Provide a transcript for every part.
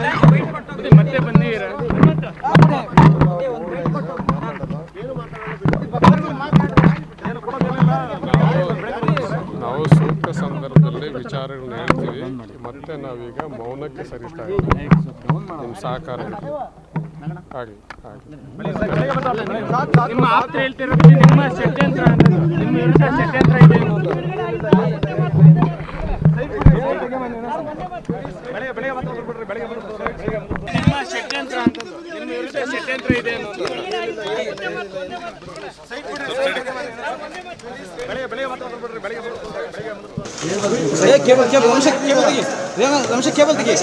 ಮತ್ತೆ ಬಂದಿದ್ದೀರಾ ನಾವು ಸೂಕ್ತ ಸಂದರ್ಭದಲ್ಲಿ ವಿಚಾರಗಳನ್ನ ಹೇಳ್ತೀವಿ ಮತ್ತೆ ನಾವೀಗ ಮೌನಕ್ಕೆ ಸರಿಸ್ತಾ ಇದ್ದೀವಿ ನಿಮ್ಮ ಸಹಕಾರ ಆಗಲಿ ಆಗಲಿ ನಿಮ್ಮ ಆಪ್ತ ಹೇಳ್ತಿರೋದು ನಿಮ್ಮ ಷಡ್ಯಂತ್ರ ಅಂತ ನಿಮ್ಮ ವಿರುದ್ಧ ಷಡ್ಯಂತ್ರ ಇದೆ ಅನ್ನೋದು ನಿಮ್ಮ ಷಡ್ಯಂತ್ರ ಅಂತದ್ದು ನಿಮ್ಮ ವಿರುದ್ಧ ಷಡ್ಯಂತ್ರ ಇದೆ ಅನ್ನೋದು ಏ ಕೇಬಲ್ ಕೇಬಲ್ ವಂಶ ಕೇಬಲ್ ತೆಗಿ ರೇವಂತ್ ವಂಶ ಕೇಬಲ್ ತೆಗಿ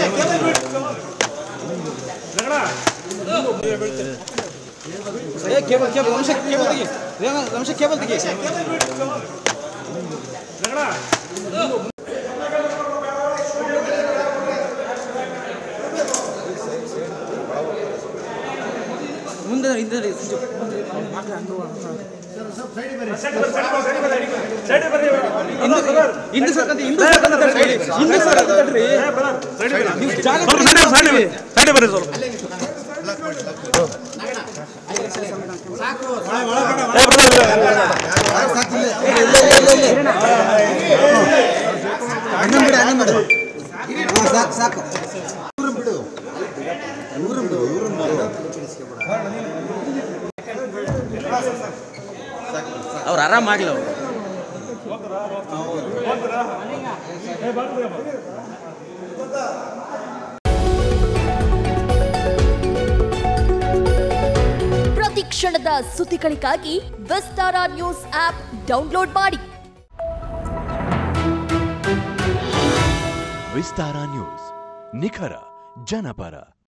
ಏ ಕೇಬಲ್ ಕೇಬಲ್ ವಂಶ ಕೇಬಲ್ ತೆಗಿ ರೇವಂತ್ ವಂಶ ಕೇಬಲ್ ತೆಗಿ ಮುಂದೆ ಹಿಂದೆ ಹಿಂದೆ ಸರ್ಕಂತ ಹಿಂದೆ ಸರ್ಕಂತ ತಡ್ರಿ ಹಿಂದೆ ಸರ್ಕಂತ ತಡ್ರಿ ನೀವು ಜಾಗ ಕೊಡಿ. ಅಣ್ಣನ್ ಬಿಡು ಅಣ್ಣನ್ ಬಿಡು ಹಾ, ಸಾಕು ಸಾಕು ಊರನ್ ಬಿಡು ಊರನ್ ಬಿಡು ಊರನ್ ಬಿಡು ಅವ್ರು ಆರಾಮ್ ಮಾಡ್ಲಿ ಅವ್ರು ಪ್ರತಿ ಕ್ಷಣದ ಸುದ್ದಿಗಳಿಗಾಗಿ ವಿಸ್ತಾರ ನ್ಯೂಸ್ ಆಪ್ ಡೌನ್ಲೋಡ್ ಮಾಡಿ ವಿಸ್ತಾರ ನ್ಯೂಸ್ ನಿಖರ ಜನಪರ